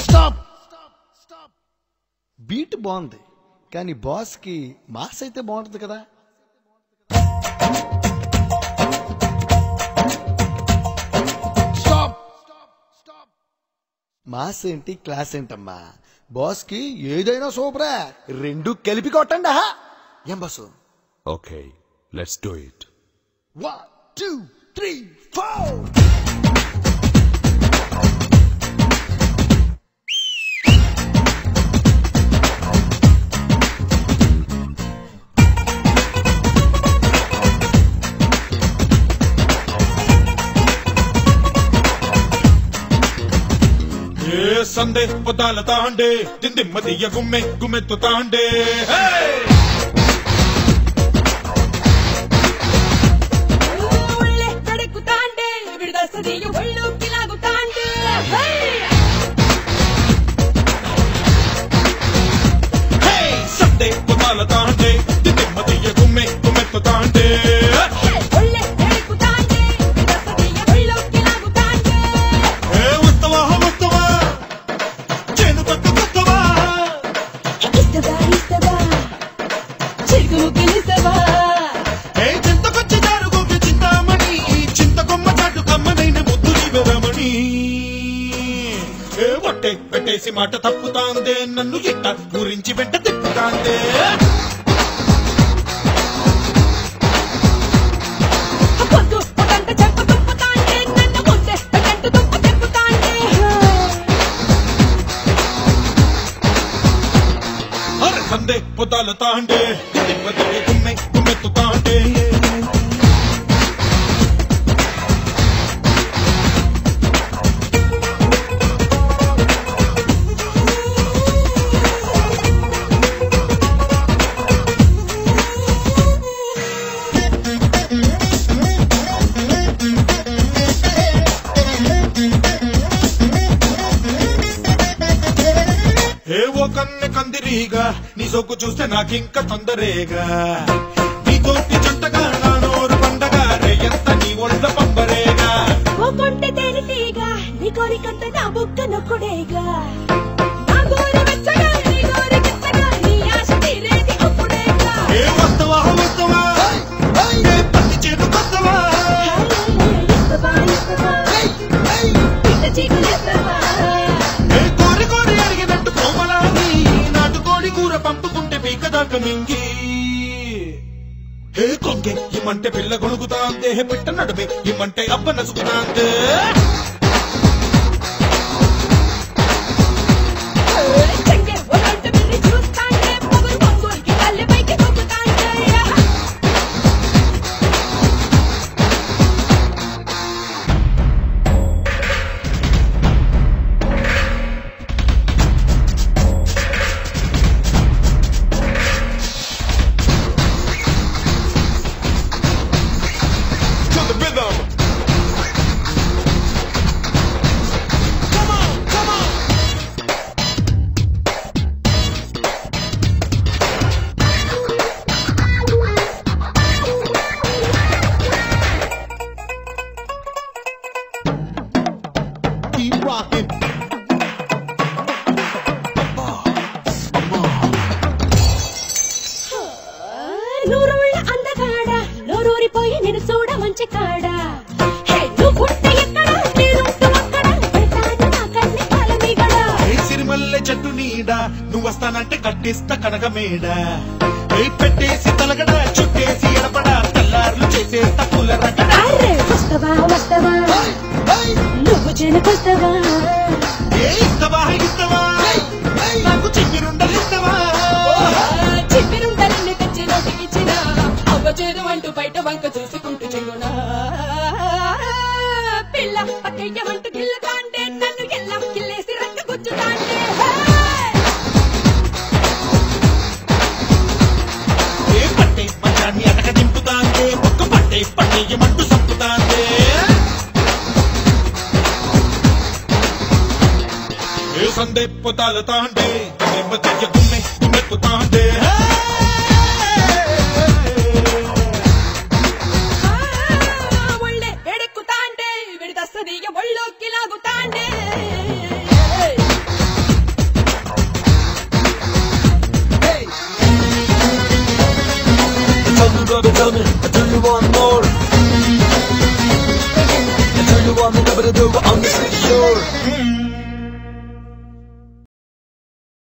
Stop beat బాగుంది కానీ boss కి మాస్ అయితే బాగుంటుంది కదా స్టాప్ మాస్ ఏంటి క్లాస్ ఏంటమ్మా బాస్ కి ఏదైనా సూపరే రెండు కలిపి కొట్టండి ఆహా. ఏం boss Okay, let's do it. One two three four ఏ సందే పొదాల తాండే దిమ్మ గుమ్మె గుమ్మెత్తు తాండే హే! ಒಳ್ಳೆ ಕಡೆಕು ತಾಂಡೆ ಬಿಡದ ಸದಿಯ ಒಳ್ಳು ಕಿಲಾಗು ತಾಂಡೆ ಹೇ! హే సందే పొదాల తాండే దిమ్మ గుమ్మె గుమ్మెత్తు తాండే ಹೇ! ಒಳ್ಳೆ ಕಡೆಕು ತಾಂಡೆ ಬಿಡದ ಸದಿಯ ಒಳ್ಳು ಕಿಲಾಗು ತಾಂಡೆ ఏ వస్తవా వస్తవా చేను పట్టు కొత్తవా ఇస్తవా ఇస్తవా చిరుకు ముగ్గిలిస్తవా ఏ చింతకొచ్చి దారుగోకి చింతామణి చింతకొమ్మ చాటు కమ్మనైన ముద్దు రమణి ఏ వట్టే పెట్టేసి మాట తప్పుతాందే నన్ను ఇట్ట గురించి వెంట తిప్పుతాందే పొద్దు పొదంట చెంప తుప్పు తాండే నన్ను ముందే పెట్టంటు తుప్పు తెప్పు తాండే అరే సందే పొదాల తాండే దిమ్మది గుమ్మె గుమ్మెత్తు తాండే ఏ ఓ కన్నె కందిరీగా నీ సొక్కు చూస్తే నాకింక తొందరేగా నీ తోటి జంటగా నా నోరు పండగా రే ఎంత నీ ఒళ్ళ పంబరేగా ఓ కొంటె తేనె తీగ నీ కోరికంత నా బుగ్గ నొక్కుడేగా నా గోరి వెచ్చగా నీ గోరి వెచ్చగా నీ ఆశ తీరేది అప్పుడేగా ఏ వస్తవా వస్తవా ఏ పత్తి చేను కొత్తవా ఇస్తవా ఇస్తవా పిట్ట చీకులిస్తవా ఏ కోరి కోరి అడిగినట్టు కోమలాగి నాటుకోడి కూర పంపుకుంటే పీక దాకా మింగి ఏ కొంగే ఇమ్మంటే పిల్ల గొణుగుతాందే పిట్ట నడుమే ఇమ్మంటే అబ్బ నసుకుతాందే చెంగే ఓ గంట బిర్రి చూస్తాంటే పొగరు పొంగురికి తల్లి పైకి తొక్కుతాంటే to the rhythm. Come on, come on. Keep rocking. నూరుళ్ళ అందగాడ నోరూరిపోయి నేను చూడ మంచి కాడ హే నువ్వుంటే ఎక్కడ నేనుంటూ అక్కడ పెడతాను నా కన్ని కాలమిగడ ఏ సిరిమల్లె చెట్టు నీడ నువ్వు వస్తానంటే కట్టిస్తా కనకమేడ ఏ పెట్టేసి తలగడ చుట్టేసి ఎడపడ తెల్లార్లు చేసేస్తా పూల రగడ అరే వస్తవా వస్తవా నువ్వు జనకొస్తవా ఏ ఇస్తవా ఇస్తవా నాకు చిమ్మిరుండలిస్తవా చిప్పిరుంటలన్నీ తెచ్చి నోటికి ఇచ్చిన అవ్వ చేదు అంటూ బయట వంక చూసుకుంటూ చెంగునా పిల్ల పక్కయ్యమంటూ గిల్లుతాంటే నన్ను ఎల్లం కిల్లేసి రక్క గుచ్చుతాంటే ఏ పట్టే మంచాన్ని అటక దింపుతాందే ఒక్క పట్టే పట్టేయమంటూ సంపుతాందే ఏ సందే పొతాల తాండే నిమ్మ చెయ్య గుమ్మె గుమ్మెత్తుతాండే ಒಳ್ಳೆ ಎಡೆಕ್ಕುತ್ತಾಂಡೆ ವಿಡದಸ್ತದಿಯ ಒಳ್ಳೋಕ್ಕಿ ಲಾಗುತ್ತಾಂಡೆ one more. I tell you what, I'm gonna do on the street sure.